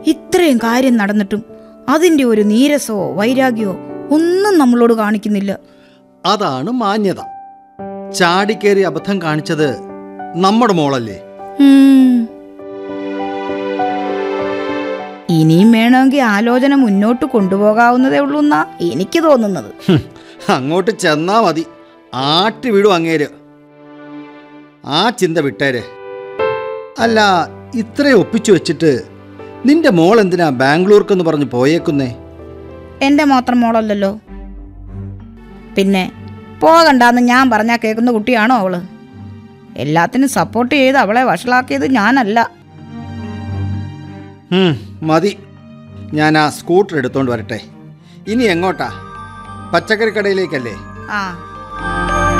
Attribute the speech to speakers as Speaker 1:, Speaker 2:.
Speaker 1: ഇത്രയും കാര്യം നടന്നിട്ടും അതിൻ്റെ ഒരു നീരസമോ വൈരാഗ്യമോ ഒന്നും നമ്മളോട് കാണിക്കുന്നില്ല
Speaker 2: അതാണ് മാന്യത ചാടിക്കേറി അബദ്ധം കാണിച്ചത് നമ്മുടെ മോളല്ലേ
Speaker 1: ഉം. ഇനിയും വേണമെങ്കിൽ ആലോചന മുന്നോട്ട് കൊണ്ടുപോകാവുന്നതേ ഉള്ളൂ എന്നാ എനിക്ക് തോന്നുന്നത്
Speaker 2: ഹും, അങ്ങോട്ട് ചെന്നാ മതി ആട്ടി വിടും അങ്ങേര് ആ ചിന്ത വിട്ടേരെ അല്ല ഇത്രയും ഒപ്പിച്ചു വെച്ചിട്ട് നിന്റെ മോൾ എന്തിനാ ബാംഗ്ലൂർക്കെന്ന് പറഞ്ഞ് പോയേക്കുന്നേ
Speaker 1: എൻ്റെ മാത്രം മോളല്ലല്ലോ പിന്നെ പോകണ്ടാന്ന് ഞാൻ പറഞ്ഞാൽ കേൾക്കുന്ന കുട്ടിയാണോ അവള് എല്ലാത്തിനും സപ്പോർട്ട് ചെയ്ത് അവളെ വഷളാക്കിയത് ഞാനല്ല
Speaker 2: ഉം, മതി ഞാൻ ആ സ്കൂട്ടർ എടുത്തോണ്ട് വരട്ടെ ഇനി എങ്ങോട്ടാ പച്ചക്കറി കടയിലേക്കല്ലേ
Speaker 1: ആ